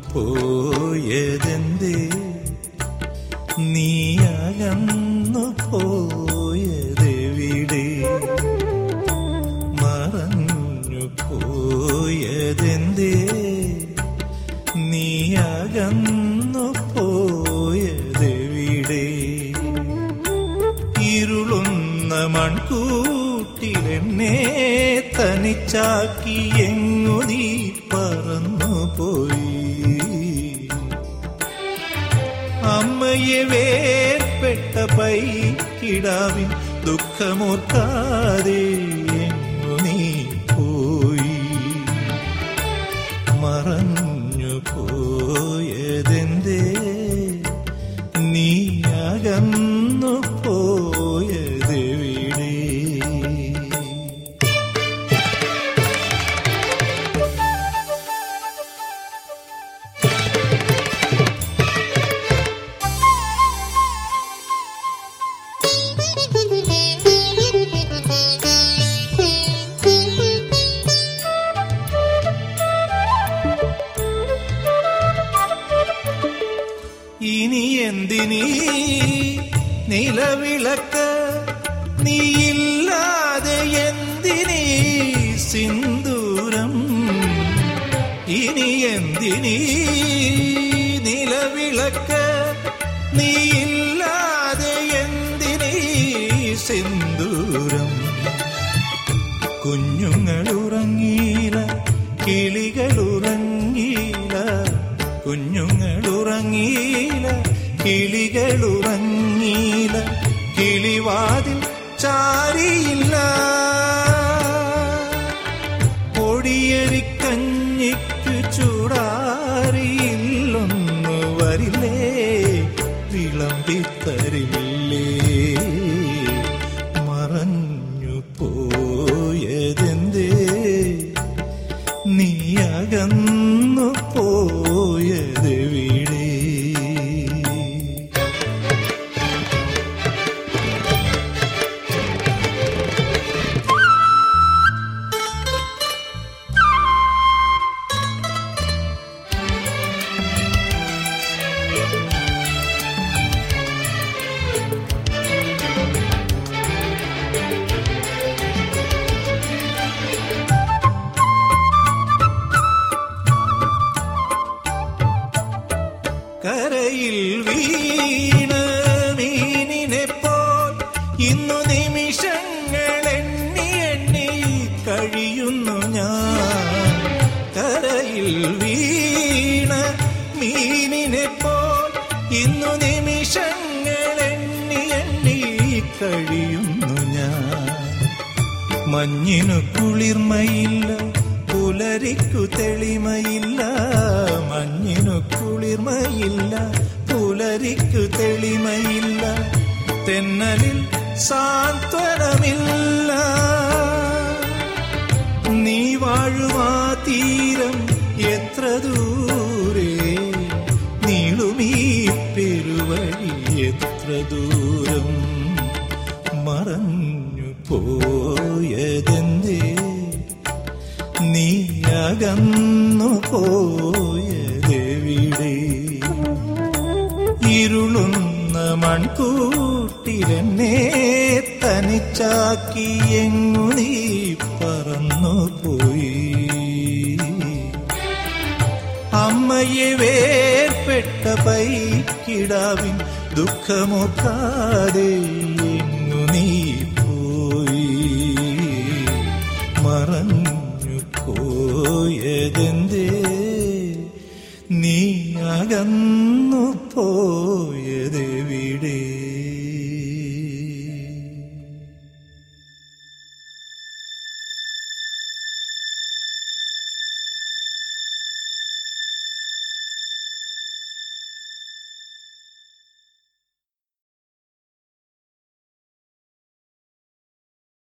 പോയതെന്തേ നീ അകന്നു പോയതെവിടെ മറഞ്ഞു പോയതെന്തേ നീ അകന്നു പോയതെവിടെ ഇരുളുന്ന മൺകൂട്ടിലെന്നെ തനിച്ചാക്കി എങ്ങു നീ പറന്നു പോയി അമ്മയെ വേർപ്പെട്ട പൈക്കിടാവിൻ ദുഃഖമോർക്കാതെ എങ്ങു നീ പോയി മറഞ്ഞു പോയതെന്തേ നീ അകന്നു പോയതെവിടെ ഇനി എന്തിനീ നിലവിളക്ക് നീയില്ലാതെ എന്തിനീ സിന്ദൂരം ഇനി എന്തിനീ നിലവിളക്ക് നീയില്ലാതെ എന്തിനീ സിന്ദൂരം കുഞ്ഞുങ്ങളുറങ്ങീല കിളികളുറങ്ങീല കുഞ്ഞുങ്ങളുറങ്ങീല കിളികളുറങ്ങീല കിളിവാതിൽ ചാരിയില്ല പൊടിയരിക്കഞ്ഞിക്ക് ചൂടാറിയില്ലൊന്നു വരില്ലേ വിളമ്പിത്തരില്ലേ മറഞ്ഞു പോയതെന്തേ നീ അകന്നു പോയതെവിടെ കരയിൽ വീണ മീനിനെ പോൽ ഇന്നു നിമിഷങ്ങൾ എണ്ണി എണ്ണി കഴിയുന്നു ഞാൻ കരയിൽ വീണ മീനിനെ പോൽ ഇന്നു നിമിഷങ്ങൾ എണ്ണി എണ്ണി കഴിയുന്നു ഞാൻ മഞ്ഞിനു കുളിർമയില്ല പുലരിക്കു തെളിമയില്ല മഞ്ഞിനു കുളിർമയില്ല പുലരിക്കു തെളിമയില്ല തെന്നലിൽ സാന്ത്വനമില്ല നീ വാഴുമാ തീരം എത്ര ദൂരെ നീളുമീ പെരുവഴി എത്ര ദൂരം മറഞ്ഞു പോയതെന്തേ നീ അകന്നു പോയതെവിടെ ഇരുളുന്ന മൺകൂട്ടിലെന്നെ തനിച്ചാക്കി എങ്ങു നീ പറന്നു പോയി അമ്മയെ വേർപ്പെട്ട പൈക്കിടാവിൻ ദുഃഖമൊക്കാതെ എങ്ങു നീ പോയി മറഞ്ഞു പോയതെന്തേ നീ അകന്നു പോയതെവിടെ